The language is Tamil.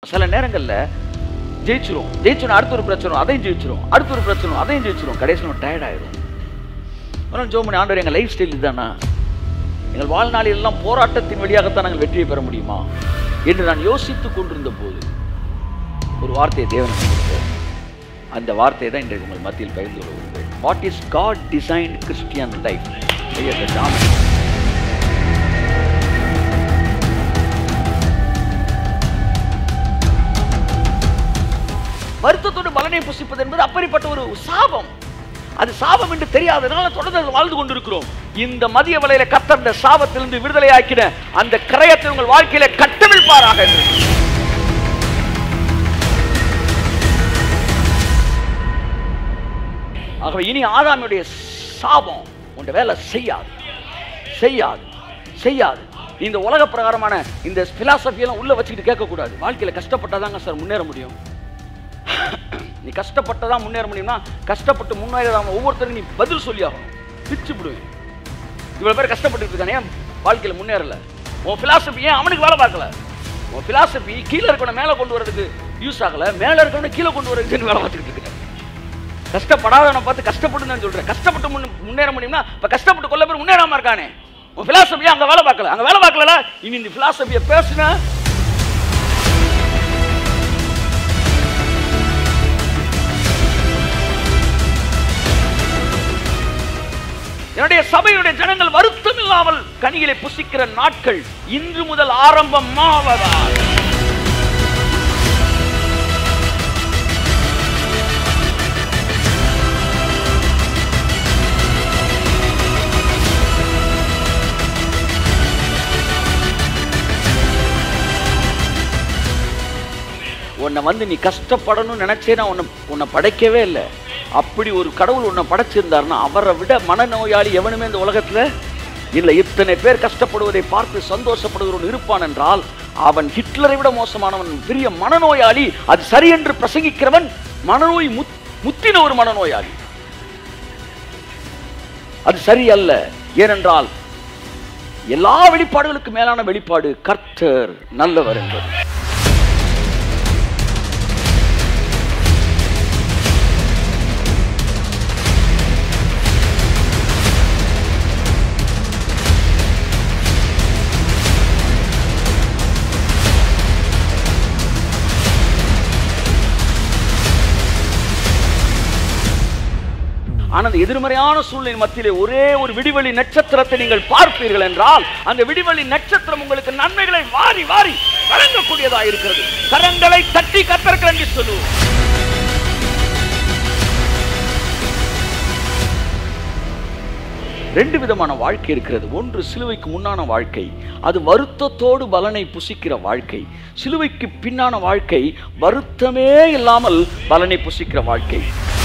சில நேரங்கள்ல ஜெயிச்சிரும் ஜெயிச்சிரும் அடுத்த ஒரு பிரச்சனை வரும், அதையும் ஜெயிச்சிரும் அடுத்த ஒரு பிரச்சனை வரும், அதையும் ஜெயிச்சிரும் கடைசியில் நம்ம டயர்ட் ஆயிரும் ஆனால் ஜோமனி ஆண்டவர் எங்கள் லைஃப் ஸ்டைல் இதுதானா எங்கள் வாழ்நாளில் எல்லாம் போராட்டத்தின் வழியாகத்தான் நாங்கள் வெற்றியை பெற முடியுமா என்று நான் யோசித்துக் கொண்டிருந்த போது ஒரு வார்த்தையை தேவன் கொடுத்தார். அந்த வார்த்தையை தான் இன்றைக்கு உங்கள் மத்தியில் பகிர்ந்து கொள்ள விரும்புகிறேன் what is God design Christian life வருத்தத்தோடு பலனை புசிப்பது என்பது அப்படிப்பட்ட ஒரு சாபம் அது சாபம் என்று தெரியாதனால தொடர்ந்து அதில் வாழ்ந்து கொண்டிருக்கிறோம் இந்த மதிய வலையில கத்தர் இந்த சாபத்திலிருந்து விடுதலை ஆக்கின அந்த கிரயத்தை உங்கள் வாழ்க்கையில கட்டவிழ்ப்பாராக என்று ஆகவே இனி ஆதாமுடைய சாபம் உன் வேலை செய்யாது செய்யாது செய்யாது இந்த உலக பிரகாரமான இந்த philosophy எல்லாம் உள்ள வச்சுக்கிட்டு கேட்கக்கூடாது வாழ்க்கையில கஷ்டப்பட்டாதாங்க சார் முன்னேற முடியும் நீ கஷ்டப்பட்டதான் முன்னேற முடியும்னா கஷ்டப்பட்டு முன்னேறாம ஒவ்வொருத்தருக்கும் நீ பதில் சொல்லி ஆகணும் பிச்சு விடுவேன் இவ்வளவு பேர் கஷ்டப்பட்டு இருக்கானே ஏன் வாழ்க்கையில முன்னேறல உன் philosophy ஏன் அவனுக்கு வேலை பார்க்கல உன் philosophy கீழே இருக்கவனை மேலே கொண்டு வரதுக்கு யூஸ் ஆகல மேலே இருக்கவனை கீழே கொண்டு வரதுக்கு வேலை பார்த்துக்கிட்டு இருக்கிறேன் கஷ்டப்படாதவனை பார்த்து கஷ்டப்பட்டு தான் சொல்றேன் கஷ்டப்பட்டு முன்ன- முன்னேற முடியும்னா இப்ப கஷ்டப்பட்டு கொல்ல பேர் முன்னேறாம இருக்கானே உன் பிலாசபியா அங்க வேலை பார்க்கல அங்க வேலை பார்க்கல இனி இந்த பிலாசபியை பேசுன என்னுடைய சபையுடைய ஜனங்கள் வருத்தம் இல்லாமல் கனிகளை புசிக்கிற நாட்கள் இன்று முதல் ஆரம்பமாவதால் உன்னை வந்து நீ கஷ்டப்படணும்னு நினைச்சே நான் உன்னை உன்னை படைக்கவே இல்லை அப்படி ஒரு கடவுள் உன்னை படைச்சிருந்தாருன்னா அவரை விட மனநோயாளி எவனுமே இந்த உலகத்துல இல்லை இத்தனை பேர் கஷ்டப்படுவதை பார்த்து சந்தோஷப்படுகிறவன் இருப்பான் என்றால் அவன் ஹிட்லரை விட மோசமானவன் பெரிய மனநோயாளி அது சரி என்று பிரசங்கிக்கிறவன் மனநோய் முத் முத்தின ஒரு மனநோயாளி அது சரியல்ல ஏனென்றால் எல்லா வெளிப்பாடுகளுக்கு மேலான வெளிப்பாடு கர்த்தர் நல்லவர் என்பது ஆனால் அந்த எதிர்மறையான சூழ்நிலை மத்தியிலே ஒரே ஒரு விடிவெளி நட்சத்திரத்தை நீங்கள் பார்ப்பீர்கள் என்றால் அந்த விடிவெளி நட்சத்திரம் உங்களுக்கு நன்மைகளை வாரி வாரி வழங்கக்கூடியதா இருக்கிறது கரங்களை தட்டி கத்தர்கள் என்று சொல்லுவோம் ரெண்டு விதமான வாழ்க்கை இருக்கிறது ஒன்று சிலுவைக்கு முன்னான வாழ்க்கை அது வருத்தத்தோடு பலனை புசிக்கிற வாழ்க்கை சிலுவைக்கு பின்னான வாழ்க்கை வருத்தமே இல்லாமல் பலனை புசிக்கிற வாழ்க்கை